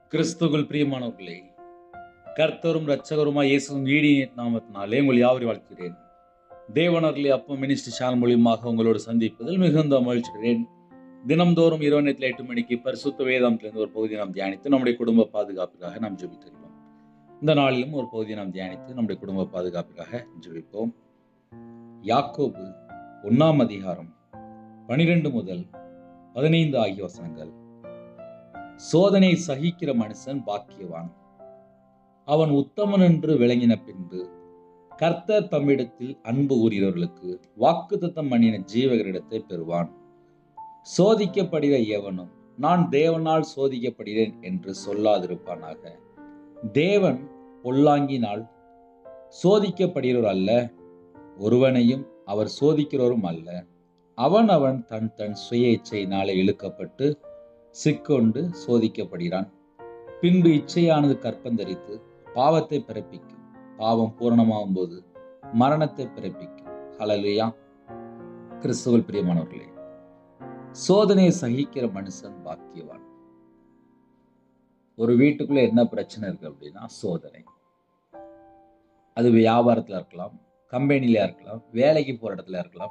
கிறிஸ்துவுக்குள் பிரியமானவர்களே கர்த்தரும் இரட்சகருமாய் இயேசுவின் ஈடிய நாமத்தினாலே உங்கள் யாவரையும் வாழ்த்துகிறேன் தேவனர்களே அப்போ மினிஸ்டர் சேனல் மூலியமாக உங்களோடு சந்திப்பதில் மிகுந்த மகிழ்ச்சிகிறேன் தினம்தோறும் இரவு நேரத்தில் எட்டு மணிக்கு பரிசுத்த வேதாந்திலிருந்து ஒரு பகுதியை நாம் தியானித்து நம்முடைய குடும்ப பாதுகாப்புக்காக நாம் ஜெபித்திருக்கிறோம் இந்த நாளிலும் ஒரு பகுதியை நாம் தியானித்து நம்முடைய குடும்ப பாதுகாப்புக்காக ஜெபிப்போம் யாக்கோபு ஒன்னாம் அதிகாரம் பனிரெண்டு முதல் பதினைந்து ஆகிய வசனங்கள் சோதனை சகிக்கிற மனுஷன் பாக்கியவான் அவன் உத்தமன் என்று விளங்கின பின்பு கர்த்தர் தம்மிடத்தில் அன்பு கூறுகிறவர்களுக்கு வாக்குத்தத்தம் பண்ணின ஜீவகரிடத்தை பெறுவான் சோதிக்கப்படுகிற எவனும் நான் தேவனால் சோதிக்கப்படுகிறேன் என்று சொல்லாதிருப்பானாக தேவன் பொல்லாங்கினால் சோதிக்கப்படுகிறவர் அல்ல ஒருவனையும் அவர் சோதிக்கிறவரும் அல்ல அவன் அவன் தன் தன் சுய இச்சையினாலே இழுக்கப்பட்டு சிக்கொண்டு சோதிக்கப்படுகிறான் பின்பு இச்சையானது கற்பந்தரித்து பாவத்தை பிறப்பிக்கும் பாவம் பூரணமாகும் போது மரணத்தை பிறப்பிக்கும் ஹலலுயா கிறிஸ்துவல் பிரியமானவர்களே சோதனையை சகிக்கிற மனுஷன் பாக்கியவான் ஒரு வீட்டுக்குள்ள என்ன பிரச்சனை இருக்கு அப்படின்னா சோதனை அது வியாபாரத்துல இருக்கலாம் கம்பெனில இருக்கலாம் வேலைக்கு போற இடத்துல இருக்கலாம்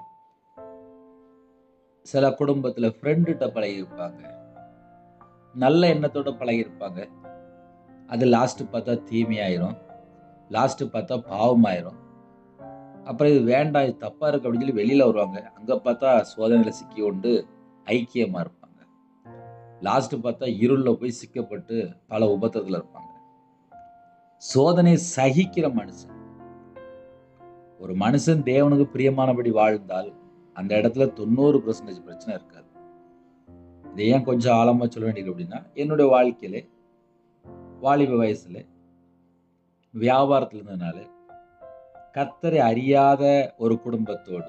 சில குடும்பத்துல ஃப்ரெண்டுகிட்ட பழகி இருப்பாங்க நல்ல எண்ணத்தோட பழகியிருப்பாங்க அது லாஸ்ட்டு பார்த்தா தீமையாயிரும் லாஸ்ட்டு பார்த்தா பாவமாயிரும் அப்புறம் இது வேண்டாம் இது தப்பாக இருக்கு அப்படின்னு சொல்லி வெளியில் வருவாங்க அங்கே பார்த்தா சோதனையில் சிக்கி கொண்டு ஐக்கியமாக இருப்பாங்க லாஸ்ட்டு பார்த்தா இருளில் போய் சிக்கப்பட்டு பல உபத்திரத்தில் இருப்பாங்க சோதனை சகிக்கிற மனுஷன் ஒரு மனுஷன் தேவனுக்கு பிரியமானபடி வாழ்ந்தால் அந்த இடத்துல தொண்ணூறு பர்சன்டேஜ் பிரச்சனை இருக்காது இதை ஏன் கொஞ்சம் ஆழமாக சொல்ல வேண்டியது அப்படின்னா என்னுடைய வாழ்க்கையில வாலிப வயசுல வியாபாரத்தில் இருந்ததுனால கத்தரை அறியாத ஒரு குடும்பத்தோடு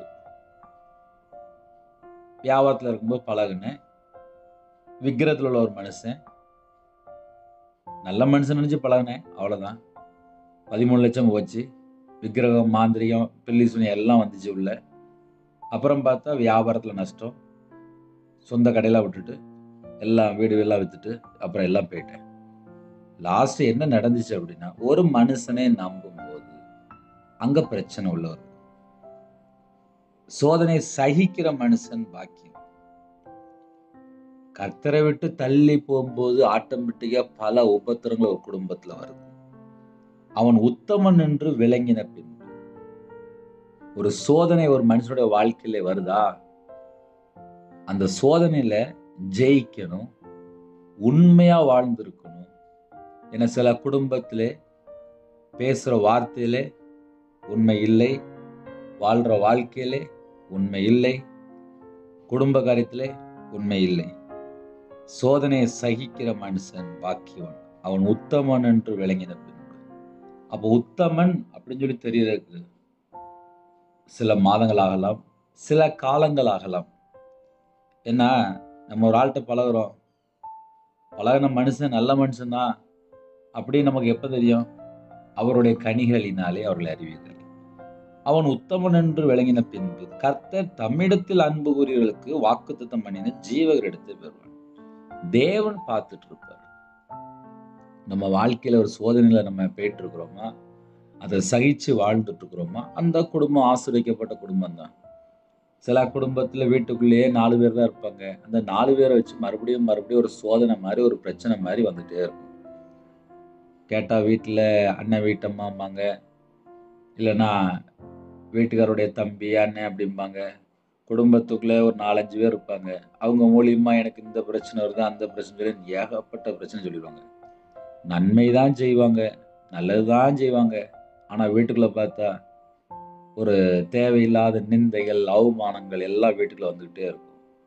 வியாபாரத்தில் இருக்கும்போது பழகுனேன் விக்கிரத்தில் உள்ள ஒரு மனுஷன் நல்ல மனுஷன் நினச்சி பழகினேன் அவ்வளோதான் பதிமூணு லட்சம் போச்சு விக்கிரகம் மாந்திரிகம் பில்லி சுனி எல்லாம் வந்துச்சு உள்ள அப்புறம் பார்த்தா வியாபாரத்தில் நஷ்டம் சொந்த கடையெல்லாம் விட்டுட்டு எல்லாம் வீடு எல்லாம் விற்றுட்டு அப்புறம் எல்லாம் போயிட்டேன் லாஸ்ட் என்ன நடந்துச்சு அப்படின்னா ஒரு மனுஷனை நம்பும்போது அங்க பிரச்சனை உள்ளவர் சோதனை சகிக்கிற மனுஷன் பாக்கியம் கர்த்தரை விட்டு தள்ளி போகும்போது ஆட்டோமேட்டிக்கா பல உபத்திரங்கள் ஒரு குடும்பத்துல வருது அவன் உத்தமன் என்று விளங்கின பின்பு ஒரு சோதனை ஒரு மனுஷனுடைய வாழ்க்கையில வருதா அந்த சோதனையில ஜெயிக்கணும் உண்மையா வாழ்ந்திருக்கணும் ஏன்னா சில குடும்பத்திலே பேசுற வார்த்தையிலே உண்மை இல்லை வாழ்ற வாழ்க்கையிலே உண்மை இல்லை குடும்ப காரியத்திலே உண்மை இல்லை சோதனையை சகிக்கிற மனுஷன் பாக்கியவன் அவன் உத்தமன் என்று விளங்கின பின்பு அப்போ உத்தமன் அப்படின்னு சொல்லி தெரியறதுக்கு சில மாதங்கள் ஆகலாம் சில காலங்கள் ஆகலாம் ஏன்னா நம்ம ஒரு ஆள்கிட்ட பழகுறோம் பழகின மனுஷன் நல்ல மனுஷன்தான் அப்படின்னு நமக்கு எப்போ தெரியும் அவருடைய கனிகளினாலே அவர்களை அறிவீர்கள் அவன் உத்தமன் என்று விளங்கின பின்பு கர்த்தர் தம்மிடத்தில் அன்பு கூறியவர்களுக்கு வாக்குத்தத்தம் பண்ணின ஜீவகரிடத்தை பெறுவான் தேவன் பார்த்துட்டு இருப்பார் நம்ம வாழ்க்கையில ஒரு சோதனையில நம்ம போயிட்டு இருக்கிறோமா அதை சகிச்சு வாழ்ந்துட்டு இருக்கிறோமா அந்த குடும்பம் ஆசிரியக்கப்பட்ட குடும்பம் தான் சில குடும்பத்துல வீட்டுக்குள்ளேயே நாலு பேர் தான் இருப்பாங்க அந்த நாலு பேரை வச்சு மறுபடியும் மறுபடியும் ஒரு சோதனை மாதிரி ஒரு பிரச்சனை மாதிரி வந்துட்டே இருக்கும் கேட்டால் வீட்டில் அண்ணன் வீட்டம்மாம்பாங்க இல்லைன்னா வீட்டுக்காருடைய தம்பி அண்ணன் அப்படிம்பாங்க குடும்பத்துக்குள்ளே ஒரு நாலஞ்சு பேர் இருப்பாங்க அவங்க மூலியமா எனக்கு இந்த பிரச்சனை வருது அந்த பிரச்சனை வருது ஏகப்பட்ட பிரச்சனை சொல்லிடுவாங்க நன்மை தான் செய்வாங்க நல்லது தான் செய்வாங்க ஆனால் வீட்டுக்குள்ளே பார்த்தா ஒரு தேவையில்லாத நிந்தைகள் அவமானங்கள் எல்லாம் வீட்டுக்குள்ள வந்துக்கிட்டே இருக்கும்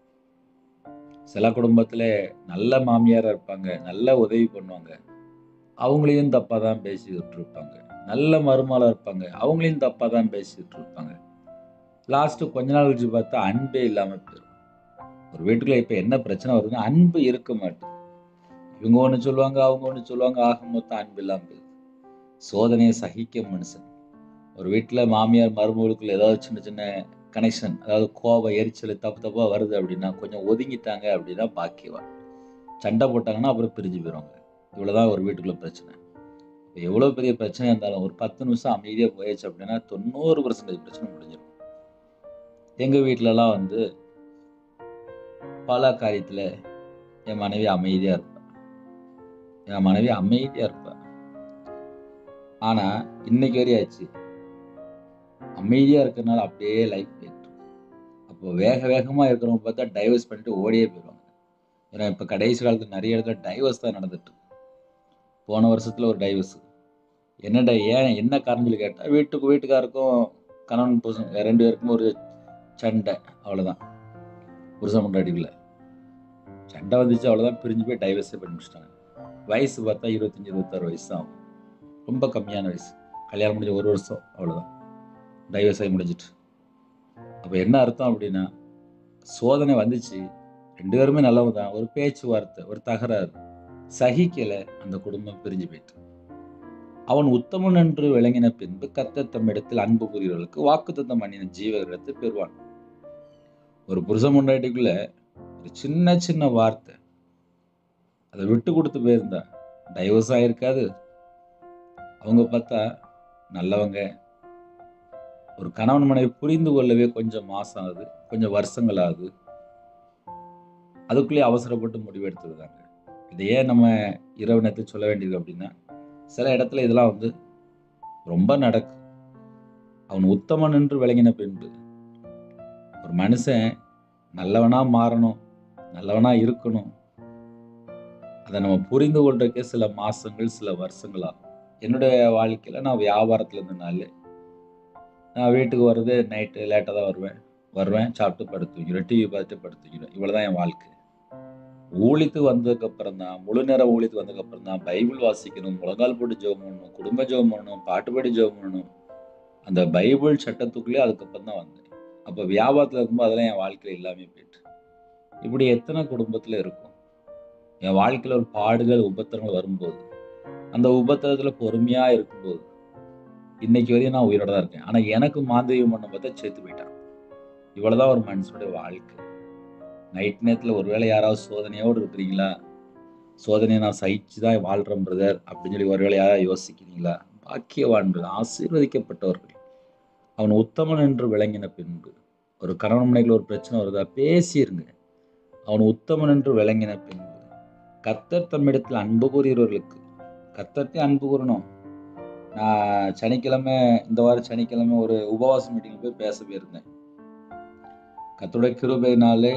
சில குடும்பத்தில் நல்ல மாமியாராக இருப்பாங்க நல்ல உதவி பண்ணுவாங்க அவங்களையும் தப்பாக தான் பேசிக்கிட்டு இருப்பாங்க நல்ல மருமலாக இருப்பாங்க அவங்களையும் தப்பாக தான் பேசிக்கிட்டு இருப்பாங்க லாஸ்ட்டு கொஞ்ச நாள் கழிச்சு பார்த்தா அன்பே இல்லாமல் போயிடும் ஒரு வீட்டுக்குள்ள இப்போ என்ன பிரச்சனை வருதுன்னா அன்பு இருக்க மாட்டேது இவங்க ஒன்று சொல்லுவாங்க அவங்க ஒன்று சொல்லுவாங்க ஆக மொத்தம் அன்பு இல்லாமல் போயிடுது சோதனையை சகிக்க மனுஷன் ஒரு வீட்டில் மாமியார் மருமகளுக்குள்ள ஏதாவது சின்ன சின்ன கனெக்ஷன் அதாவது கோபம் எரிச்சல் தப்பு தப்பாக வருது அப்படின்னா கொஞ்சம் ஒதுங்கிட்டாங்க அப்படின்னா பாக்கியவான் சண்டை போட்டாங்கன்னா அப்புறம் பிரிஞ்சு போயிடுவாங்க இவ்வளோதான் ஒரு வீட்டுக்குள்ள பிரச்சனை இப்போ எவ்வளோ பெரிய பிரச்சனை இருந்தாலும் ஒரு பத்து நிமிஷம் அமைதியாக போயிடுச்சு அப்படின்னா தொண்ணூறு பர்சன்டேஜ் பிரச்சனை முடிஞ்சிடும் எங்கள் வீட்டிலலாம் வந்து பல காரியத்தில் என் மனைவி அமைதியாக இருப்பாள் என் மனைவி அமைதியாக இருப்பாள் ஆனால் இன்னைக்கு வரையும் ஆச்சு அமைதியாக இருக்கிறனால அப்படியே லைஃப் போயிட்டு அப்போ வேக வேகமாக இருக்கிறவங்க பார்த்தா டைவர்ஸ் பண்ணிட்டு ஓடியே போயிடுவாங்க ஏன்னா இப்போ கடைசி காலத்தில் நிறைய இடத்துல டைவர்ஸ் தான் நடந்துட்டு இருக்கு. போன வருஷத்தில் ஒரு டைவர்ஸ் என்னடா ஏன் என்ன காரணம் சொல்லி கேட்டால் வீட்டுக்கு வீட்டுக்காருக்கும் கணவன் புருஷன் ரெண்டு பேருக்கும் ஒரு சண்டை அவ்வளோதான் புருஷன் கொண்டாடிக்கல சண்டை வந்துச்சு அவ்வளோதான் பிரிஞ்சு போய் டைவர்ஸே பண்ணி முடிச்சிட்டாங்க வயசு பார்த்தா இருபத்தஞ்சி இருபத்தாறு வயசு தான் ஆகும் ரொம்ப கம்மியான வயசு கல்யாணம் முடிஞ்ச ஒரு வருஷம் அவ்வளோதான் டைவர்ஸ் ஆகி முடிஞ்சிட்டு அப்போ என்ன அர்த்தம் அப்படின்னா சோதனை வந்துச்சு ரெண்டு பேருமே நல்லவங்க தான் ஒரு பேச்சுவார்த்தை ஒரு தகராறு சகிக்கல அந்த குடும்பம் பிரிஞ்சு போயிட்டு அவன் உத்தமன் என்று விளங்கின பின்பு கர்த்தர் தம்மிடத்தில் அன்பு கூறியவர்களுக்கு வாக்குத்தத்தம் பண்ணின ஜீவர்களிடத்தை பெறுவான் ஒரு புருஷ முன்னாடிக்குள்ள ஒரு சின்ன சின்ன வார்த்தை அதை விட்டு கொடுத்து போயிருந்தா டைவர்ஸ் ஆயிருக்காது அவங்க பார்த்தா நல்லவங்க ஒரு கணவன் மனைவி புரிந்து கொள்ளவே கொஞ்சம் மாசம் ஆகுது கொஞ்சம் வருஷங்கள் ஆகுது அதுக்குள்ளேயே அவசரப்பட்டு முடிவெடுத்துருக்காங்க இதை ஏன் நம்ம இரவு நேரத்தில் சொல்ல வேண்டியது அப்படின்னா சில இடத்துல இதெல்லாம் வந்து ரொம்ப நடக்கு அவன் உத்தமன் என்று விளங்கின பின்பு ஒரு மனுஷன் நல்லவனா மாறணும் நல்லவனா இருக்கணும் அதை நம்ம புரிந்து கொள்றதுக்கே சில மாசங்கள் சில வருஷங்கள் ஆகும் என்னுடைய வாழ்க்கையில் நான் வியாபாரத்தில் இருந்தனால நான் வீட்டுக்கு வர்றது நைட்டு லேட்டாக தான் வருவேன் வருவேன் சாப்பிட்டு படுத்துக்கிறேன் டிவி பார்த்துட்டு படுத்துக்கிறேன் இவ்வளோ தான் என் வாழ்க்கை ஊழித்து வந்ததுக்கப்புறம் தான் முழு நேரம் ஊழித்து வந்ததுக்கப்புறம் தான் பைபிள் வாசிக்கணும் முழங்கால் போட்டு ஜெபம் பண்ணணும் குடும்ப ஜெபம் பண்ணணும் பாட்டு பாடி ஜெபம் பண்ணணும் அந்த பைபிள் சட்டத்துக்குள்ளே அதுக்கப்புறம் தான் வந்தேன் அப்போ வியாபாரத்தில் இருக்கும்போது அதெல்லாம் என் வாழ்க்கையில் எல்லாமே போயிட்டு இப்படி எத்தனை குடும்பத்தில் இருக்கும் என் வாழ்க்கையில் ஒரு பாடுகள் உபத்திரங்கள் வரும்போது அந்த உபத்திரத்தில் பொறுமையாக இருக்கும்போது இன்னைக்கு வரையும் நான் உயிரோட தான் இருக்கேன் ஆனால் எனக்கு மாந்திரியம் பண்ண பார்த்தா சேர்த்து போயிட்டான் இவ்வளோதான் ஒரு மனுஷனுடைய வாழ்க்கை நைட் நேரத்தில் ஒருவேளை யாராவது சோதனையோடு இருக்கிறீங்களா சோதனையை நான் சகிச்சு தான் வாழ்கிறேன் பிரதர் அப்படின்னு சொல்லி ஒருவேளை யாராவது யோசிக்கிறீங்களா பாக்கியவான்கள் ஆசீர்வதிக்கப்பட்டவர்கள் அவன் உத்தமன் என்று விளங்கின பின்பு ஒரு கணவன் மனைவியில் ஒரு பிரச்சனை வருதா பேசிருங்க அவன் உத்தமன் என்று விளங்கின பின்பு கர்த்தர் தம்மிடத்தில் அன்பு கூறியவர்களுக்கு கர்த்தர்ட்டே அன்பு கூறணும் நான் சனிக்கிழமை இந்த வாரம் சனிக்கிழமை ஒரு உபவாச மீட்டிங்கில் போய் பேச போயிருந்தேன் கர்த்தருடைய கிருபையினாலே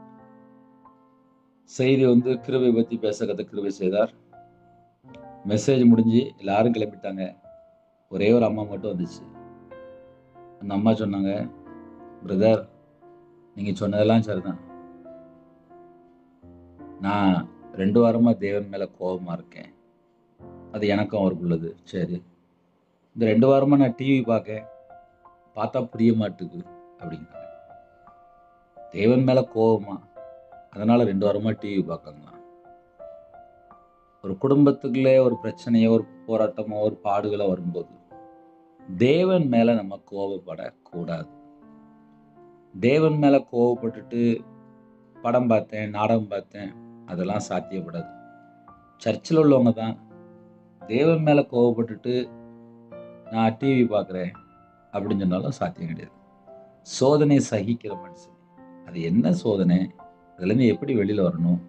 செய்தி வந்து கிருபை பற்றி பேச கத்த கிருபை செய்தார் மெசேஜ் முடிஞ்சு எல்லாரும் கிளம்பிட்டாங்க ஒரே ஒரு அம்மா மட்டும் வந்துச்சு அந்த அம்மா சொன்னாங்க பிரதர் நீங்கள் சொன்னதெல்லாம் சரிதான் நான் ரெண்டு வாரமாக தேவன் மேலே கோபமாக இருக்கேன் அது எனக்கும் அவருக்கு உள்ளது சரி இந்த ரெண்டு வாரமாக நான் டிவி பார்க்க பார்த்தா புரிய மாட்டுது அப்படிங்கிறாங்க தேவன் மேலே கோபமா அதனால் ரெண்டு வாரமாக டிவி பார்க்கங்க ஒரு குடும்பத்துக்குள்ளே ஒரு பிரச்சனையோ ஒரு போராட்டமோ ஒரு பாடுகளோ வரும்போது தேவன் மேலே நம்ம கோபப்படக்கூடாது தேவன் மேலே கோவப்பட்டுட்டு படம் பார்த்தேன் நாடகம் பார்த்தேன் அதெல்லாம் சாத்தியப்படாது சர்ச்சில் உள்ளவங்க தான் தேவன் மேலே கோவப்பட்டுட்டு நான் டிவி பார்க்குறேன் அப்படின்னு சொன்னாலும் சாத்தியம் கிடையாது சோதனை சகிக்கிற மனுஷன் அது என்ன சோதனை அதுலேருந்து எப்படி வெளியில் வரணும்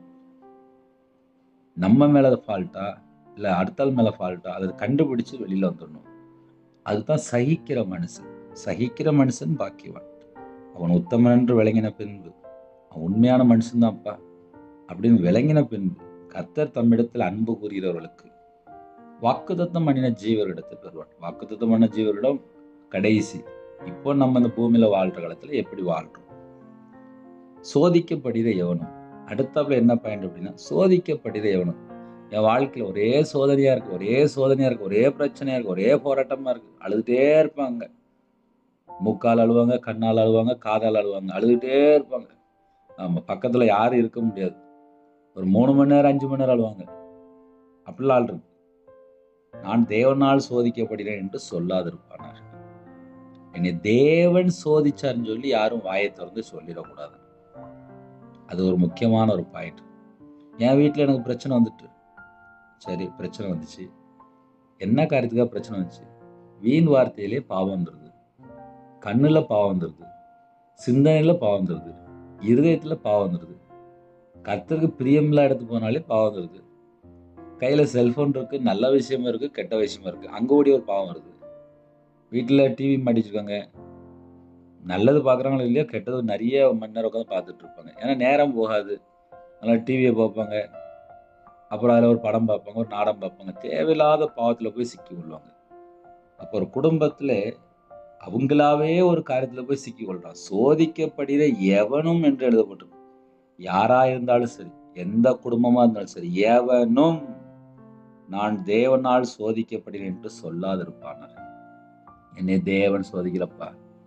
நம்ம மேலே ஃபால்ட்டா இல்லை அடுத்தாள் மேலே ஃபால்ட்டா அதை கண்டுபிடிச்சு வெளியில் வந்துடணும் அதுதான் சகிக்கிற மனுஷன் சகிக்கிற மனுஷன் பாக்கியவான் அவன் உத்தமன் என்று விளங்கின பின்பு அவன் உண்மையான மனுஷன்தான்ப்பா அப்படின்னு விளங்கின பின்பு கர்த்தர் தம்மிடத்தில் அன்பு கூறுகிறவர்களுக்கு வாக்குத்தத்தம் பண்ணின ஜீவரிடத்தை பெறுவான் வாக்குத்தத்தம் பண்ண ஜீவரிடம் கடைசி இப்போ நம்ம இந்த பூமியில வாழ்ற காலத்துல எப்படி வாழ்றோம் சோதிக்கப்படுகிற எவனும் அடுத்தாப்புல என்ன பாயிண்ட் அப்படின்னா சோதிக்கப்படுகிற எவனும் என் வாழ்க்கையில ஒரே சோதனையா இருக்கு ஒரே சோதனையா இருக்கு ஒரே பிரச்சனையா இருக்கு ஒரே போராட்டமா இருக்கு அழுதுட்டே இருப்பாங்க மூக்கால் அழுவாங்க கண்ணால் அழுவாங்க காதால் அழுவாங்க அழுதுகிட்டே இருப்பாங்க ஆமா பக்கத்துல யாரும் இருக்க முடியாது ஒரு மூணு மணி நேரம் அஞ்சு மணி நேரம் அழுவாங்க அப்படிலாம் ஆள் இருக்கு நான் தேவனால் சோதிக்கப்படுகிறேன் என்று சொல்லாதிருப்பானார் என்னை தேவன் சோதிச்சார்னு சொல்லி யாரும் வாயை திறந்து சொல்லிடக்கூடாது அது ஒரு முக்கியமான ஒரு பாயிண்ட் என் வீட்டில் எனக்கு பிரச்சனை வந்துட்டு சரி பிரச்சனை வந்துச்சு என்ன காரியத்துக்காக பிரச்சனை வந்துச்சு வீண் வார்த்தையிலே பாவம் வந்துடுது கண்ணில் பாவம் வந்துடுது சிந்தனையில் பாவம் வந்துடுது இருதயத்தில் பாவம் வந்துடுது கர்த்தருக்கு பிரியமில்லா இடத்து போனாலே பாவம் வந்துடுது கையில் செல்ஃபோன் இருக்குது நல்ல விஷயமும் இருக்குது கெட்ட விஷயமும் இருக்குது அங்கே ஓடி ஒரு பாவம் வருது வீட்டில் டிவி மாட்டிச்சிருக்காங்க நல்லது பார்க்குறாங்களோ இல்லையோ கெட்டது நிறைய மணி நேரம் உட்காந்து பார்த்துட்டு இருப்பாங்க ஏன்னா நேரம் போகாது அதனால் டிவியை பார்ப்பாங்க அப்புறம் அதில் ஒரு படம் பார்ப்பாங்க ஒரு நாடகம் பார்ப்பாங்க தேவையில்லாத பாவத்தில் போய் சிக்கி கொள்வாங்க அப்போ ஒரு குடும்பத்தில் அவங்களாவே ஒரு காரியத்தில் போய் சிக்கி கொள்றான் சோதிக்கப்படுகிற எவனும் என்று எழுதப்பட்டிருக்கு யாரா இருந்தாலும் சரி எந்த குடும்பமா இருந்தாலும் சரி எவனும் நான் தேவனால் சோதிக்கப்படுகிறேன் என்று சொல்லாதிருப்பானார் என்னை தேவன் சோதிக்கலப்பா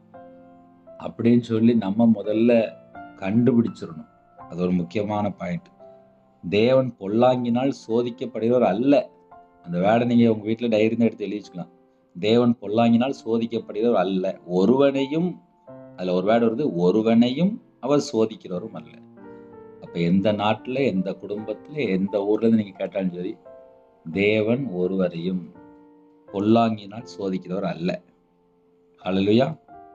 அப்படின்னு சொல்லி நம்ம முதல்ல கண்டுபிடிச்சிடணும் அது ஒரு முக்கியமான பாயிண்ட் தேவன் பொல்லாங்கினால் சோதிக்கப்படுகிறவர் அல்ல அந்த வேடை நீங்கள் உங்கள் வீட்டில் டைரிந்து எடுத்து எழுதி வச்சுக்கலாம் தேவன் பொல்லாங்கினால் சோதிக்கப்படுகிறவர் அல்ல ஒருவனையும் அதில் ஒரு வேர்டு வருது ஒருவனையும் அவர் சோதிக்கிறவரும் அல்ல அப்போ எந்த நாட்டில் எந்த குடும்பத்தில் எந்த ஊர்லேருந்து நீங்கள் கேட்டாலும் சரி தேவன் ஒருவரையும் பொல்லாங்கினால் சோதிக்கிறவர் அல்ல ஹalleluya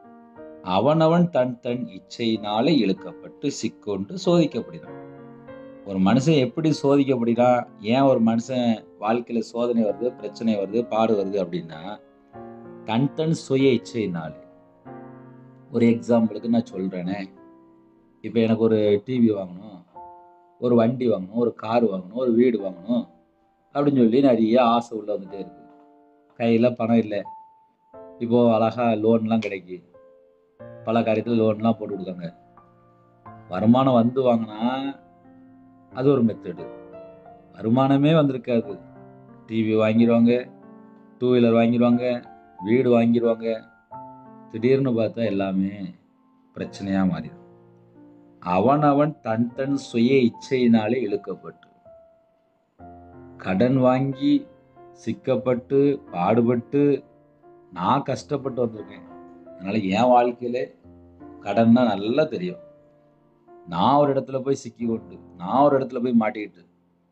அவனவன் தன் தன் இச்சையினாலே இழுக்கப்பட்டு சிக்கொண்டு சோதிக்கப்படுகிறான் ஒரு மனுஷன் எப்படி சோதிக்கப்படுகிறான் ஏன் ஒரு மனுஷன் வாழ்க்கையில சோதனை வருது பிரச்சனை வருது பாடு வருது அப்படின்னா தன் தன் சுய இச்சையினாலே ஒரு எக்ஸாம்பிளுக்கு நான் சொல்றேனே இப்போ எனக்கு ஒரு டிவி வாங்கணும் ஒரு வண்டி வாங்கணும் ஒரு கார் வாங்கணும் ஒரு வீடு வாங்கணும் அப்படின்னு சொல்லி நிறைய ஆசை உள்ள வந்துட்டே இருக்கு கையில் பணம் இல்லை இப்போ அழகா லோன்லாம் கிடைக்கி பல காரியத்தில் லோன்லாம் போட்டு கொடுக்காங்க வருமானம் வந்து வாங்கினா அது ஒரு மெத்தடு வருமானமே வந்திருக்காது டிவி வாங்கிடுவாங்க டூ வீலர் வாங்கிடுவாங்க வீடு வாங்கிடுவாங்க திடீர்னு பார்த்தா எல்லாமே பிரச்சனையாக மாறிடும் அவனவன் தன் தன் சுய இச்சையினாலே இழுக்கப்பட்டு கடன் வாங்கி சிக்கப்பட்டு பாடுபட்டு நான் கஷ்டப்பட்டு வந்திருக்கேன் அதனால என் வாழ்க்கையில கடன்னா நல்லா தெரியும் நான் ஒரு இடத்துல போய் சிக்கி கொண்டு நான் ஒரு இடத்துல போய் மாட்டிக்கிட்டு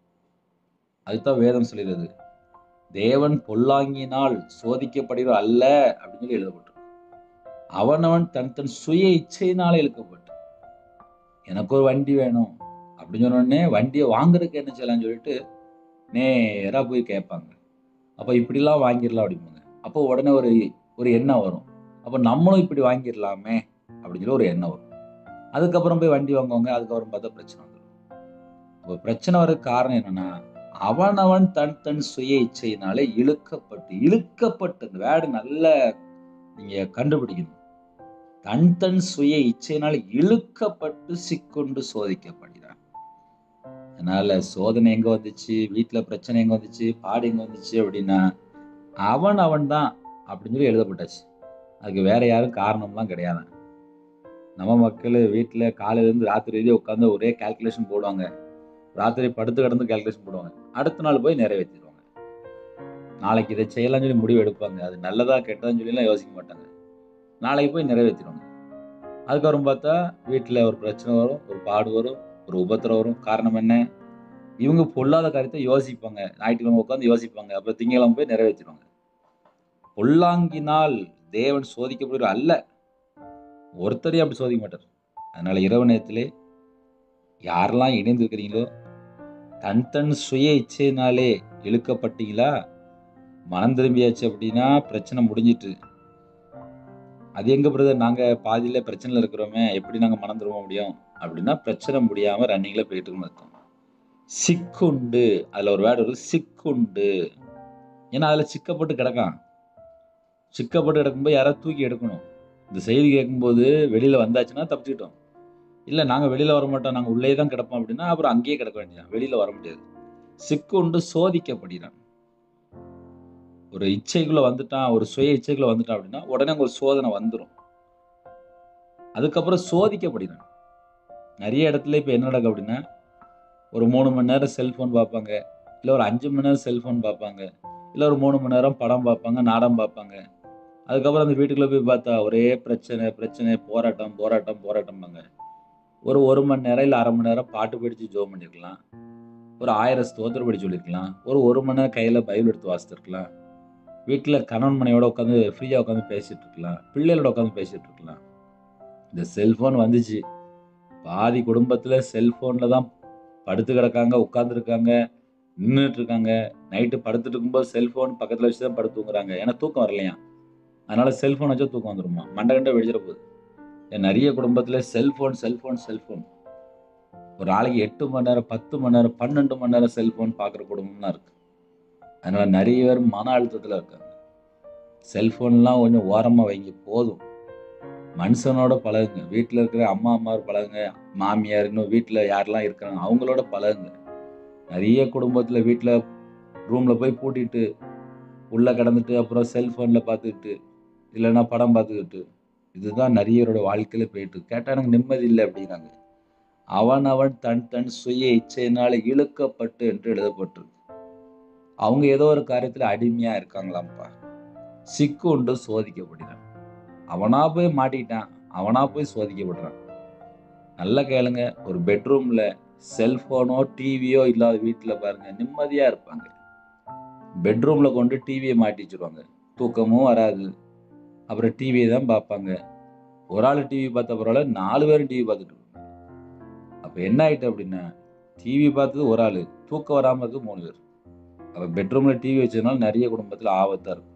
அதுதான் வேதம் சொல்கிறது தேவன் பொல்லாங்கினால் சோதிக்கப்படுகிற அல்ல அப்படின்னு சொல்லி எழுதப்பட்டிருக்கு அவனவன் தன் தன் சுய இச்சையினால இழுக்கப்பட்டு எனக்கு ஒரு வண்டி வேணும் அப்படின்னு சொன்ன உடனே வண்டியை வாங்குறதுக்கு என்ன செய்யலாம்னு சொல்லிட்டு நேராக போய் கேட்பாங்க அப்போ இப்படிலாம் வாங்கிடலாம் அப்படிம்பாங்க அப்போ உடனே ஒரு ஒரு எண்ணம் வரும் அப்போ நம்மளும் இப்படி வாங்கிடலாமே அப்படின்னு சொல்லி ஒரு எண்ணம் வரும் அதுக்கப்புறம் போய் வண்டி வாங்குவாங்க அதுக்கப்புறம் பார்த்தா பிரச்சனை வந்துடும் இப்போ பிரச்சனை வரதுக்கு காரணம் என்னன்னா அவனவன் தன் தன் சுய இச்சையினாலே இழுக்கப்பட்டு இழுக்கப்பட்டு அந்த வேர்டு நல்ல நீங்க கண்டுபிடிக்கணும் தன் தன் சுய இச்சையினால இழுக்கப்பட்டு சிக்கொண்டு சோதிக்கப்படுகிறான் அதனால சோதனை எங்க வந்துச்சு வீட்டுல பிரச்சனை எங்க வந்துச்சு பாடு எங்க வந்துச்சு அப்படின்னா அவன் அவன் தான் அப்படின்னு சொல்லி எழுதப்பட்டாச்சு அதுக்கு வேற யாரும் காரணம்லாம் கிடையாது நம்ம மக்கள் வீட்டில் காலையிலேருந்து ராத்திரி வரையும் உட்காந்து ஒரே கால்குலேஷன் போடுவாங்க ராத்திரி படுத்து கிடந்து கால்குலேஷன் போடுவாங்க அடுத்த நாள் போய் நிறைவேற்றிடுவாங்க நாளைக்கு இதை செய்யலாம்னு சொல்லி முடிவு எடுப்பாங்க அது நல்லதா கெட்டதான்னு சொல்லிலாம் யோசிக்க மாட்டாங்க நாளைக்கு போய் நிறைவேற்றிடுவாங்க அதுக்கப்புறம் பார்த்தா வீட்டில் ஒரு பிரச்சனை வரும் ஒரு பாடு வரும் ஒரு உபத்திரம் வரும் காரணம் என்ன இவங்க பொல்லாத காரியத்தை யோசிப்பாங்க ஞாயிற்றுக்கிழமை உட்காந்து யோசிப்பாங்க அப்புறம் திங்கக்கிழமை போய் நிறைவேற்றிடுவாங்க பொல்லாங்கினால் தேவன் சோதிக்கப்படுகிற அல்ல ஒருத்தரையும் அப்படி சோதிக்க மாட்டார் அதனால இரவு நேரத்திலே யாரெல்லாம் இணைந்திருக்கிறீங்களோ தன் தன் சுய இச்சையினாலே இழுக்கப்பட்டீங்களா மனம் திரும்பியாச்சு அப்படின்னா பிரச்சனை முடிஞ்சிட்டு அது எங்க பிரதர் நாங்க பாதியில பிரச்சனையில இருக்கிறோமே எப்படி நாங்க மனம் திரும்ப முடியும் அப்படின்னா பிரச்சனை முடியாம ரன்னிங்ல போயிட்டு இருக்கணும் அர்த்தம் சிக்குண்டு அதுல ஒரு வேர்டு வருது சிக்குண்டு ஏன்னா அதுல சிக்கப்பட்டு கிடக்கான் சிக்கப்பட்டு கிடக்கும்போது யாராவது தூக்கி எடுக்கணும் இந்த செய்தி கேட்கும்போது வெளியில வந்தாச்சுன்னா தப்பிச்சுக்கிட்டோம் இல்லை நாங்கள் வெளியில் வர மாட்டோம் நாங்கள் உள்ளே தான் கிடப்போம் அப்படின்னா அப்புறம் அங்கேயே கிடக்க வேண்டியதான் வெளியில் வர முடியாது சிக்குண்டு சோதிக்கப்படுகிறான் ஒரு இச்சைக்குள்ள வந்துட்டான் ஒரு சுய இச்சைக்குள்ள வந்துட்டான் அப்படின்னா உடனே ஒரு சோதனை வந்துடும் அதுக்கப்புறம் சோதிக்கப்படுகிறான் நிறைய இடத்துல இப்போ என்ன நடக்கும் அப்படின்னா ஒரு மூணு மணி நேரம் செல்ஃபோன் பார்ப்பாங்க இல்லை ஒரு அஞ்சு மணி நேரம் செல்ஃபோன் பார்ப்பாங்க இல்லை ஒரு மூணு மணி நேரம் படம் பார்ப்பாங்க நாடகம் பார்ப்பாங்க அதுக்கப்புறம் அந்த வீட்டுக்குள்ளே போய் பார்த்தா ஒரே பிரச்சனை பிரச்சனை போராட்டம் போராட்டம் போராட்டம்பாங்க ஒரு ஒரு மணி நேரம் இல்லை அரை மணி நேரம் பாட்டு படித்து ஜோ பண்ணிருக்கலாம் ஒரு ஆயிரம் ஸ்தோத்திரம் படி சொல்லியிருக்கலாம் ஒரு ஒரு மணி நேரம் கையில் பைபிள் எடுத்து வாசித்திருக்கலாம் வீட்டில் கணவன் மனையோட உட்காந்து ஃப்ரீயாக உட்காந்து பேசிகிட்டு இருக்கலாம் பிள்ளைகளோட உட்காந்து பேசிகிட்டு இருக்கலாம் இந்த செல்ஃபோன் வந்துச்சு பாதி குடும்பத்தில் செல்ஃபோனில் தான் படுத்து கிடக்காங்க உட்காந்துருக்காங்க நின்றுட்டு இருக்காங்க நைட்டு படுத்துட்டு இருக்கும்போது செல்ஃபோன் பக்கத்தில் வச்சு தான் படுத்து தூங்குறாங்க ஏன்னா தூக்கம் வரலையா அதனால செல்ஃபோன் வச்சா தூக்கம் வந்துருமா மண்டை கண்டை வெடிச்சிட போகுது ஏன் நிறைய குடும்பத்தில் செல்ஃபோன் செல்ஃபோன் செல்ஃபோன் ஒரு நாளைக்கு எட்டு மணி நேரம் பத்து மணி நேரம் பன்னெண்டு மணி நேரம் செல்ஃபோன் பார்க்குற குடும்பம்லாம் இருக்கு அதனால நிறைய பேர் மன அழுத்தத்தில் இருக்காங்க செல்ஃபோன்லாம் கொஞ்சம் ஓரமாக வைங்க போதும் மனுஷனோட பழகுங்க வீட்டில் இருக்கிற அம்மா அம்மாவோட பழகுங்க மாமியார் இன்னும் வீட்டில் யாரெல்லாம் இருக்கிறாங்க அவங்களோட பழகுங்க நிறைய குடும்பத்தில் வீட்டில் ரூமில் போய் பூட்டிட்டு உள்ளே கிடந்துட்டு அப்புறம் செல்ஃபோனில் பார்த்துக்கிட்டு இல்லைன்னா படம் பார்த்துக்கிட்டு இதுதான் நிறையரோட வாழ்க்கையில் போயிட்டு கேட்டால் எனக்கு நிம்மதி இல்லை அப்படிங்கிறாங்க அவன் அவன் தன் தன் சுய இச்சையினால் இழுக்கப்பட்டு என்று எழுதப்பட்டிருக்கு அவங்க ஏதோ ஒரு காரியத்தில் அடிமையாக இருக்காங்களாம்ப்பா சிக்கு உண்டு சோதிக்கப்படுகிறான் அவனா போய் மாட்டிக்கிட்டான் அவனா போய் சோதிக்கப்படுறான் நல்லா கேளுங்க ஒரு பெட்ரூம்ல செல்போனோ டிவியோ இல்லாத வீட்டில் பாருங்க நிம்மதியா இருப்பாங்க பெட்ரூம்ல கொண்டு டிவியை மாட்டி வச்சிருவாங்க தூக்கமும் வராது அப்புறம் டிவியை தான் பார்ப்பாங்க ஒரு ஆள் டிவி பார்த்த பரவாயில்ல நாலு பேரும் டிவி பார்த்துட்டு இருப்பாங்க அப்போ என்ன ஆயிட்டு அப்படின்னா டிவி பார்த்தது ஒரு ஆள் தூக்கம் வராமல் இருக்கு மூணு பேர் அப்போ பெட்ரூமில் டிவி வச்சதுனால நிறைய குடும்பத்தில் ஆபத்தாக இருக்கும்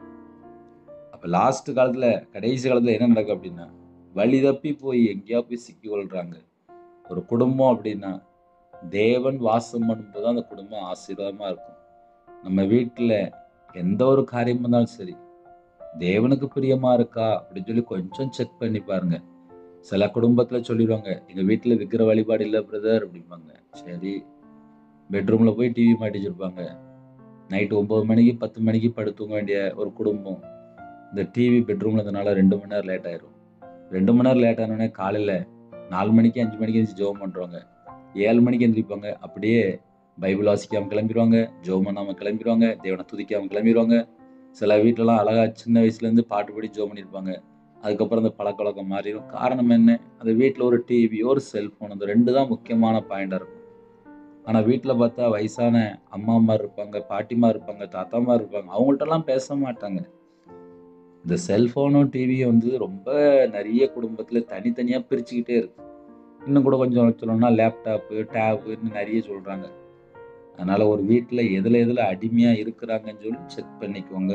அப்போ லாஸ்ட் காலத்தில் கடைசி காலத்தில் என்ன நடக்கும் அப்படின்னா வழி தப்பி போய் எங்கேயா போய் சிக்கி கொள்றாங்க ஒரு குடும்பம் அப்படின்னா தேவன் வாசம் பண்ணும்போது தான் அந்த குடும்பம் ஆசீர்வாதமாக இருக்கும் நம்ம வீட்டில் எந்த ஒரு காரியம் இருந்தாலும் சரி தேவனுக்கு பிரியமா இருக்கா அப்படின்னு சொல்லி கொஞ்சம் செக் பண்ணி பாருங்க சில குடும்பத்தில் சொல்லிடுவாங்க எங்கள் வீட்டில் விக்கிர வழிபாடு இல்லை பிரதர் அப்படிம்பாங்க சரி பெட்ரூமில் போய் டிவி மாட்டி வச்சிருப்பாங்க நைட்டு ஒம்பது மணிக்கு பத்து மணிக்கு படுத்துங்க வேண்டிய ஒரு குடும்பம் இந்த டிவி பெட்ரூமில் இருந்தனால ரெண்டு மணி நேரம் லேட் ஆயிரும் ரெண்டு மணி நேரம் லேட் ஆனோடனே காலையில் நாலு மணிக்கு அஞ்சு மணிக்கு எழுந்து ஜோம் பண்ணுறவங்க ஏழு மணிக்கு எந்திரிப்பாங்க அப்படியே பைபிள் வாசிக்காமல் கிளம்பிடுவாங்க ஜோம் பண்ணாமல் கிளம்பிடுவாங்க தேவனை துதிக்காமல் கிளம்பிடுவாங்க சில வீட்டிலலாம் அழகா சின்ன வயசுலேருந்து பாட்டு படி ஜோம் பண்ணியிருப்பாங்க அதுக்கப்புறம் அந்த பழக்க வழக்கம் மாறிடும் காரணம் என்ன அந்த வீட்டில் ஒரு டிவி ஒரு செல்ஃபோன் அந்த ரெண்டு தான் முக்கியமான பாயிண்டாக இருக்கும் ஆனால் வீட்டில் பார்த்தா வயசான அம்மாமார் இருப்பாங்க பாட்டிமார் இருப்பாங்க தாத்தாமார் இருப்பாங்க அவங்கள்ட்டலாம் பேச மாட்டாங்க இந்த செல்ஃபோனும் டிவியும் வந்து ரொம்ப நிறைய குடும்பத்தில் தனித்தனியாக பிரிச்சுக்கிட்டே இருக்கு இன்னும் கூட கொஞ்சம் சொல்லணும்னா லேப்டாப்பு டேபு இன்னும் நிறைய சொல்கிறாங்க அதனால் ஒரு வீட்டில் எதில் எதில் அடிமையாக இருக்கிறாங்கன்னு சொல்லி செக் பண்ணிக்கோங்க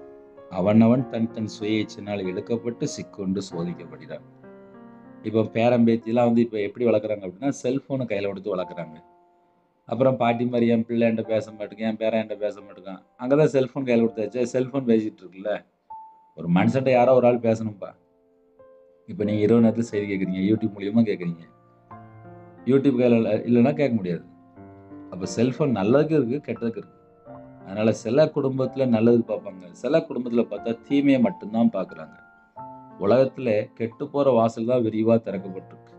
அவனவன் தன் தன் சுய இச்சையினால் இழுக்கப்பட்டு சிக்கொண்டு சோதிக்கப்படுகிறான் இப்போ பேரம்பேத்திலாம் வந்து இப்போ எப்படி வளர்க்குறாங்க அப்படின்னா செல்ஃபோனை கையில் கொடுத்து வளர்க்குறாங்க அப்புறம் பாட்டி மாதிரி என் பிள்ளை என்கிட்ட பேச மாட்டேங்க என் பேரன் என்கிட்ட பேச மாட்டேங்கான் அங்கே தான் செல்ஃபோன் கையில் கொடுத்தாச்சு செல்ஃபோன் பேசிகிட்டு இருக்குல்ல ஒரு மனுஷன்ட்ட யாரோ ஒரு ஆள் பேசணும்ப்பா இப்போ நீங்கள் இரவு நேரத்தில் செய்தி கேட்குறீங்க யூடியூப் மூலியமாக கேட்குறீங்க யூடியூப் கையில் இல்லைன்னா கேட்க முடியாது அப்போ செல்ஃபோன் நல்லதுக்கு இருக்குது கெட்டதுக்கு இருக்குது அதனால் சில குடும்பத்தில் நல்லது பார்ப்பாங்க சில குடும்பத்தில் பார்த்தா தீமையை மட்டும்தான் பார்க்குறாங்க உலகத்தில் கெட்டு போகிற வாசல் தான் விரிவாக திறக்கப்பட்டிருக்கு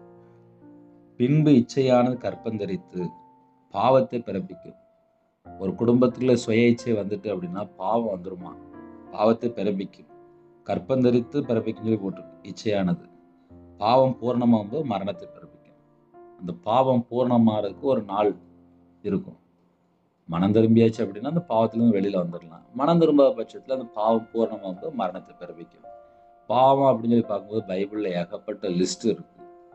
பின்பு இச்சையானது கற்பந்தரித்து பாவத்தை பிறப்பிக்கும் ஒரு குடும்பத்தில் சுய இச்சை வந்துட்டு அப்படின்னா பாவம் வந்துருமா பாவத்தை பிறப்பிக்கும் கற்பந்தரித்து பிறப்பிக்கும் சொல்லி போட்டிருக்கு இச்சையானது பாவம் பூர்ணமாகும்போது மரணத்தை பிறப்பிக்கும் அந்த பாவம் பூர்ணமாகிறதுக்கு ஒரு நாள் இருக்கும் மனம் திரும்பியாச்சு அப்படின்னா அந்த பாவத்திலேருந்து வெளியில் வந்துடலாம் மனம் திரும்பாத பட்சத்தில் அந்த பாவம் பூர்ணமாகும்போது மரணத்தை பிறப்பிக்கும் பாவம் அப்படின்னு சொல்லி பார்க்கும்போது பைபிளில் ஏகப்பட்ட லிஸ்ட் இருக்கு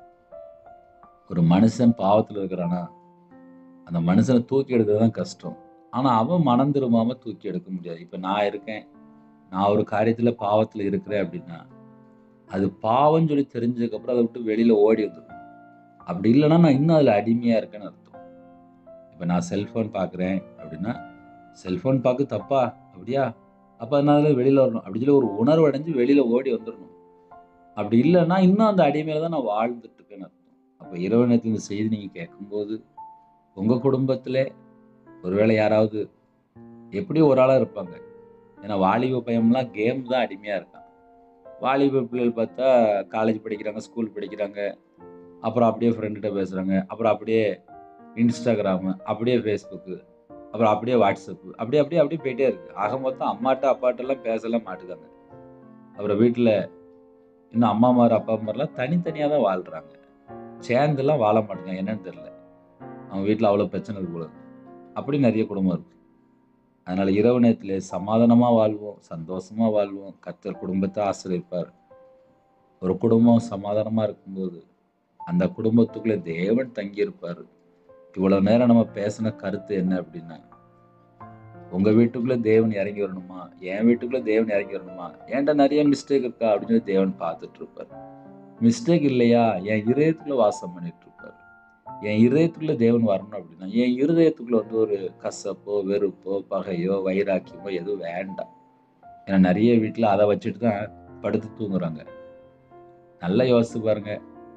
ஒரு மனுஷன் பாவத்தில் இருக்கிறானா அந்த மனுஷனை தூக்கி எடுக்கிறது தான் கஷ்டம் ஆனால் அவன் மனம் திரும்பாமல் தூக்கி எடுக்க முடியாது இப்போ நான் இருக்கேன் நான் ஒரு காரியத்தில் பாவத்தில் இருக்கிறேன் அப்படின்னா அது பாவம்னு சொல்லி தெரிஞ்சதுக்கப்புறம் அதை விட்டு வெளியில் ஓடி வந்துடும் அப்படி இல்லைன்னா நான் இன்னும் அதில் அடிமையாக இருக்கேன்னு அர்த்தம் இப்போ நான் செல்ஃபோன் பார்க்குறேன் அப்படின்னா செல்ஃபோன் பார்க்க தப்பா அப்படியா அப்போ நான் அதில் வெளியில் வரணும் அப்படி சொல்லி ஒரு உணர்வு அடைஞ்சு வெளியில் ஓடி வந்துடணும் அப்படி இல்லைன்னா இன்னும் அந்த அடிமையில தான் நான் வாழ்ந்துட்டு இருக்கேன்னு அர்த்தம் அப்போ இரவு நேரத்தில் இந்த செய்தி நீங்கள் கேட்கும்போது உங்கள் குடும்பத்தில் ஒருவேளை யாராவது எப்படி ஒரு ஆளாக இருப்பாங்க ஏன்னா வாலிப பையன்லாம் கேம் தான் அடிமையாக இருக்கான் வாலிப பிள்ளைகள் பார்த்தா காலேஜ் படிக்கிறாங்க ஸ்கூல் படிக்கிறாங்க அப்புறம் அப்படியே ஃப்ரெண்டுகிட்ட பேசுகிறாங்க அப்புறம் அப்படியே இன்ஸ்டாகிராமு அப்படியே ஃபேஸ்புக்கு அப்புறம் அப்படியே வாட்ஸ்அப்பு அப்படியே அப்படியே அப்படியே போயிட்டே இருக்குது ஆக மொத்தம் அம்மாட்ட அப்பாட்டெல்லாம் பேசலாம் மாட்டுக்காங்க அப்புறம் வீட்டில் இன்னும் அம்மாமார் அப்பா அம்மாரெலாம் தனித்தனியாக தான் வாழ்கிறாங்க சேர்ந்துலாம் வாழ மாட்டேங்க என்னன்னு தெரில அவங்க வீட்டில் அவ்வளோ பிரச்சனை இருக்கு போல இருக்கு. அப்படி நிறைய குடும்பம் இருக்கு அதனால இரவு நேரத்திலே சமாதானமாக வாழ்வோம் சந்தோஷமாக வாழ்வோம் கர்த்தர் குடும்பத்தை ஆசிரியப்பார் ஒரு குடும்பம் சமாதானமாக இருக்கும்போது அந்த குடும்பத்துக்குள்ளே தேவன் தங்கியிருப்பார் இவ்வளோ நேரம் நம்ம பேசின கருத்து என்ன அப்படின்னா உங்கள் வீட்டுக்குள்ளே தேவன் இறங்கி வரணுமா என் வீட்டுக்குள்ளே தேவன் இறங்கி வரணுமா ஏன்டா நிறைய மிஸ்டேக் இருக்கா அப்படின்னு சொல்லி தேவன் பார்த்துட்டு இருப்பார் மிஸ்டேக் இல்லையா என் இதயத்துக்குள்ளே வாசம் பண்ணிட்டு இருப்பார் என் இதயத்துக்குள்ளே தேவன் வரணும் அப்படின்னா என் இருதயத்துக்குள்ளே வந்து ஒரு கசப்போ வெறுப்போ பகையோ வைராக்கியமோ எதுவும் வேண்டாம் ஏன்னா நிறைய வீட்டில் அதை வச்சுட்டு தான் படுத்து தூங்குறாங்க நல்லா யோசிச்சு பாருங்க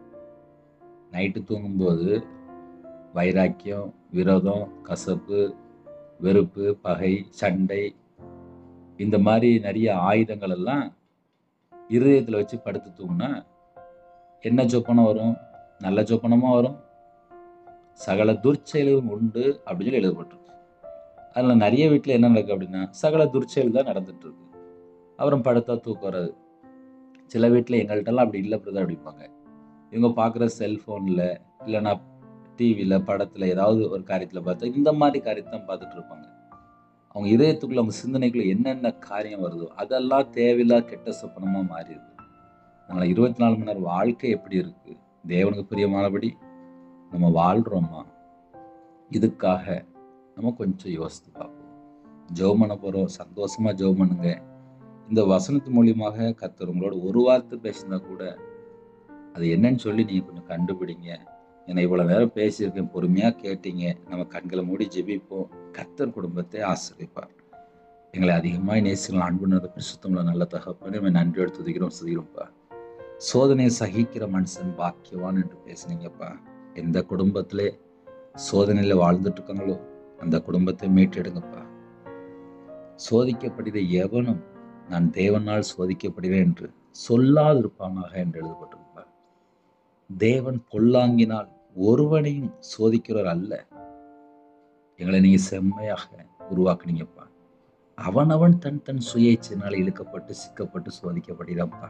நைட்டு தூங்கும்போது வைராக்கியம் விரோதம் கசப்பு வெறுப்பு பகை சண்டை இந்த மாதிரி நிறைய ஆயுதங்கள் எல்லாம் இருதயத்தில் வச்சு படுத்து தூங்குனா என்ன சொப்பனம் வரும் நல்ல சொப்பனமா வரும் சகல துர்ச்செயலும் உண்டு அப்படின்னு சொல்லி எழுதப்பட்டிருக்கு அதில் நிறைய வீட்டில் என்ன நடக்கு அப்படின்னா சகல துர்ச்செயல் தான் நடந்துட்டு இருக்கு அப்புறம் படுத்தா தூக்கம் வராது சில வீட்டில் எங்கள்கிட்டலாம் அப்படி இல்லை பிரதர் அப்படிம்பாங்க இவங்க பார்க்குற செல்ஃபோனில் இல்லைன்னா டிவியில் படத்தில் ஏதாவது ஒரு காரியத்தில் பார்த்தா இந்த மாதிரி காரியத்தை தான் பார்த்துட்டு இருப்பாங்க அவங்க இதயத்துக்குள்ள அவங்க சிந்தனைக்குள்ள என்னென்ன காரியம் வருதோ அதெல்லாம் தேவையில்லா கெட்ட சொப்பனமாக மாறிடுது அதனால் இருபத்தி நாலு மணி நேரம் வாழ்க்கை எப்படி இருக்குது தேவனுக்கு பிரியமானபடி நம்ம வாழ்கிறோமா இதுக்காக நம்ம கொஞ்சம் யோசித்து பார்ப்போம் ஜெபம் பண்ண போகிறோம் சந்தோஷமாக ஜெபம் பண்ணுங்க இந்த வசனத்து மூலியமாக கர்த்தர் உங்களோட ஒரு வார்த்தை பேசினா கூட அது என்னன்னு சொல்லி நீங்கள் கொஞ்சம் கண்டுபிடிங்க ஏன்னா இவ்வளோ நேரம் பேசியிருக்கேன் பொறுமையாக கேட்டீங்க நம்ம கண்களை மூடி ஜெபிப்போம் கர்த்தர் குடும்பத்தை ஆசிரியப்பார் எங்களை அதிகமாக நேசிக்கலாம் அன்புனது பிரசுத்தமில்ல நல்ல தகப்பனே நம்ம நன்றியோடு துதிக்கிறோம் சுதிக்கிறோம்ப்பா சோதனையை சகிக்கிற மனுஷன் பாக்கியவான் என்று பேசுனீங்கப்பா எந்த குடும்பத்திலே சோதனையில் வாழ்ந்துட்டு இருக்காங்களோ அந்த குடும்பத்தை மீட்டெடுங்கப்பா சோதிக்கப்படுகிற எவனும் நான் தேவனால் சோதிக்கப்படுவேன் என்று சொல்லாதிருப்பானாக என்று எழுதப்பட்டிருப்பார் தேவன் பொல்லாங்கினால் ஒருவனையும் சோதிக்கிறவர் அல்ல எங்களை நீங்க செம்மையாக உருவாக்குனீங்கப்பா அவனவன் தன் தன் சுயேச்சனால் இழுக்கப்பட்டு சிக்கப்பட்டு சோதிக்கப்படுகிறான்ப்பா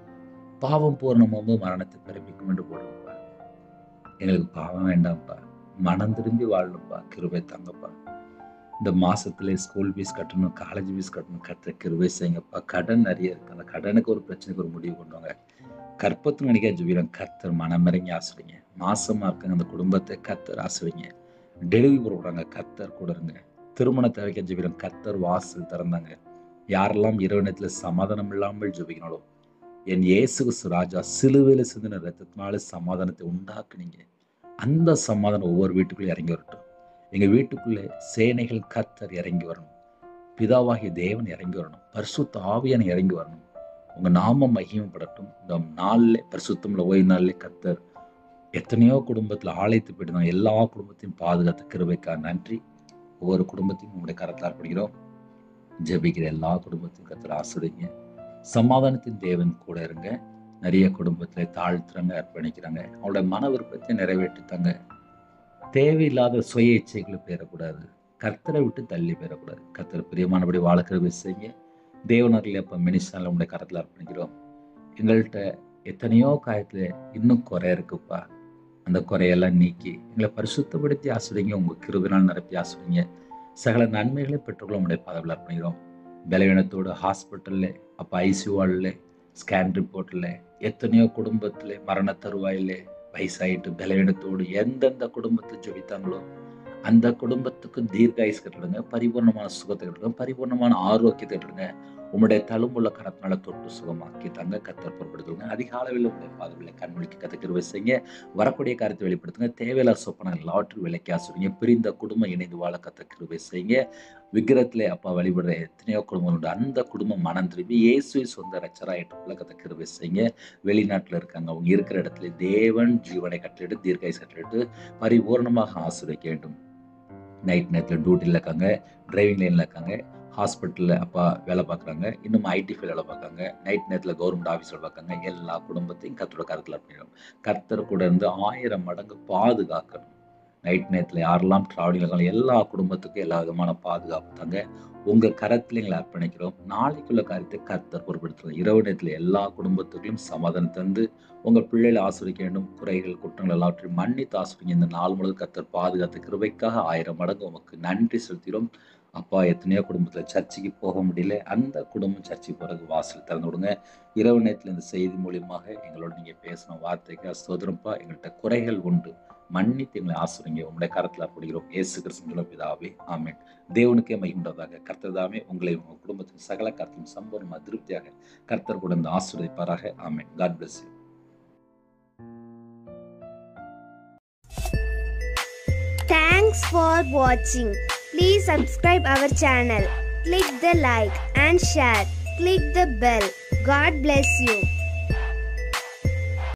பாவம் பூர்ணமாகவும் மரணத்தை பிறப்பிக்கும் என்று போடுங்கப்பா எங்களுக்கு பாவம் வேண்டாம்ப்பா மனம் திரும்பி வாழணும்ப்பா கிருபை தாங்கப்பா இந்த மாசத்துல ஸ்கூல் ஃபீஸ் கட்டணும் காலேஜ் ஃபீஸ் கட்டணும் கத்த கிருபை செய்யுங்கப்பா கடன் நிறைய இருக்கு அந்த கடனுக்கு ஒரு பிரச்சனைக்கு ஒரு முடிவு கொண்டு வாங்க கற்பத்து நினைக்க ஜுபீரம் கத்தர் மனமிறங்கி ஆசிரிங்க மாசமா இருக்காங்க அந்த குடும்பத்தை கத்தர் ஆசிரிங்க டெலிவரி போடுறாங்க கத்தர் கூட இருங்க திருமண தேவைக்க ஜெபிக்கிறோம் கத்தர் வாசல் திறந்தாங்க யாரெல்லாம் இரவணத்தில் சமாதானம் இல்லாமல் ஜெபிக்கணும் என் இயேசு கிறிஸ்து ராஜா சிலுவையில் சிந்தின ரத்தத்தினால சமாதானத்தை உண்டாக்குனீங்க அந்த சமாதானம் ஒவ்வொரு வீட்டுக்குள்ளே இறங்கி வரட்டும் எங்க வீட்டுக்குள்ளே சேனைகள் கத்தர் இறங்கி வரணும் பிதாவாகிய தேவன் இறங்கி வரணும் பரிசுத்த ஆவியான இறங்கி வரணும் உங்க நாமம் மகிமைப்படட்டும் இந்த நாளில் பரிசுத்தம்ல ஓய்வு நாளில் கத்தர் எத்தனையோ குடும்பத்தில் ஆலயத்து போயிட்டு எல்லா குடும்பத்தையும் பாதுகாத்த கிருபைக்கா நன்றி ஒவ்வொரு குடும்பத்தையும் உங்களுடைய கரத்தில் அர்ப்பணிக்கிறோம் ஜெபிக்கிற எல்லா குடும்பத்தையும் கத்தர் ஆசிரியங்க சமாதானத்தின் தேவன் கூட இருங்க நிறைய குடும்பத்தில் தாழ்த்துறாங்க அர்ப்பணிக்கிறாங்க அவங்களோட மன விருப்பத்தை நிறைவேற்றித்தாங்க தேவையில்லாத சுய இச்சைகளை பெறக்கூடாது கர்த்தரை விட்டு தள்ளி பெறக்கூடாது கர்த்தர் பிரியமானபடி வாழக்கிற விஷயங்க தேவனரில் அப்போ மினிஸ்டால உங்களுடைய கரத்தில் அர்ப்பணிக்கிறோம் எங்கள்கிட்ட எத்தனையோ காயத்தில் இன்னும் குறை இருக்குப்பா அந்த குறையெல்லாம் நீக்கி எங்களை பரிசுத்தப்படுத்தி ஆசிரியங்க உங்கள் கிருபினால் நிரப்பி ஆசிரியங்க சகல நன்மைகளை பெற்றுக்கொள்ள உங்களுடைய பதவியில் அர்ப்பணிக்கிறோம் பலவீனத்தோடு ஹாஸ்பிட்டலில் அப்போ ஐசியூவாலில் ஸ்கேன் ரிப்போர்ட்டில் எத்தனையோ குடும்பத்தில் மரண தருவாயில் வயசாயிட்டு பலவீனத்தோடு எந்தெந்த குடும்பத்தில் ஜெபித்தாங்களோ அந்த குடும்பத்துக்கு தீர்காயுஸ் கட்டுடுங்க பரிபூர்ணமான சுகத்தை கட்டுடுங்க பரிபூர்ணமான ஆரோக்கியத்தை கட்டுடுங்க உங்களுடைய தழும்புள்ள கரத்தினால தொட்டு சுகமாக்கி தங்க கத்தர் பொருட்படுத்துங்க அதிகாலையில் உங்களுடைய பாதங்களை கண்மொழிக்கு கத்த கிருவை செய்யுங்க வரக்கூடிய காரியத்தை வெளிப்படுத்துங்க தேவையில்லா சொப்பனை எல்லாவற்றும் விலைக்கு ஆசுவீங்க பிரிந்த குடும்பம் இணைந்து வாழ கத்த கிருவை செய்யுங்க விக்கிரத்திலே அப்பா வழிபடுற எத்தனையோ குடும்பம் உண்டு அந்த குடும்பம் மனம் திரும்பி இயேசுவை சொந்த ரச்சரா ஏற்றுக்குள்ள கத்த கிருவை செய்யுங்க வெளிநாட்டில் இருக்காங்க அவங்க இருக்கிற இடத்துல தேவன் ஜீவனை கட்டளிட்டு தீர்க்காய் கட்டளிட்டு பரிபூர்ணமாக ஆசிரியக்க வேண்டும் நைட் நேரத்தில் டியூட்டியில் இருக்காங்க டிரைவிங் லைனில் இருக்காங்க ஹாஸ்பிட்டலில் அப்பா வேலை பார்க்குறாங்க இன்னும் ஐடி ஃபீல்ட் வேலை பார்க்குறாங்க நைட் நேரத்தில் கவர்மெண்ட் ஆஃபீஸில் பார்க்காங்க எல்லா குடும்பத்தையும் கத்தோட கருத்தில் பண்ணிடும் கர்த்தர் கூட இருந்து ஆயிரம் மடங்கு பாதுகாக்கணும் நைட் நேரத்தில் யாரெல்லாம் ட்ராவலிங் இருக்காங்க எல்லா குடும்பத்துக்கும் எல்லா விதமான பாதுகாப்பு தாங்க உங்கள் கரத்தில் எங்களை அர்ப்பணிக்கிறோம் நாளைக்குள்ள காரியத்தை கர்த்தர் பொறுப்படுத்துகிறோம் இரவு நேரத்தில் எல்லா குடும்பத்துக்கும் சமாதானம் தந்து உங்கள் பிள்ளைகளை ஆசிரிக்க வேண்டும் குறைகள் குற்றங்கள் எல்லாவற்றையும் மன்னித்து ஆசிரிங்க இந்த நாள் முழுவதும் கர்த்தர் பாதுகாத்த கிருபைக்காக ஆயிரம் மடங்கு உமக்கு நன்றி செலுத்துகிறோம் அப்பா எத்தனையோ குடும்பத்தில் சர்ச்சைக்கு போக முடியல அந்த குடும்பம் சர்ச்சைக்கு போகிறதுக்கு வாசல் திறந்து விடுங்க இரவு நேரத்தில் இந்த செய்தி மூலியமாக எங்களோட நீங்கள் பேசின வார்த்தைக்கு சோதரப்பா எங்கள்கிட்ட குறைகள் உண்டு மன்னித்து எங்களை ஆசிரிங்க உங்களுடைய கரத்தில் அர்ப்பணிக்கிறோம் இயேசு கிறிஸ்துவின் பிதாவே ஆமென் தேவனுக்கே மகிழ்ந்ததாக கர்த்தர் தாமே உங்களை உங்கள் குடும்பத்தின் சகல கர்த்தையும் சம்பூர்ணமாக திருப்தியாக கர்த்தர் கூட இந்த ஆசீர்வதிப்பாராக amen God bless you Thanks for watching. Please subscribe our channel. Click the like and share. Click the bell. God bless you.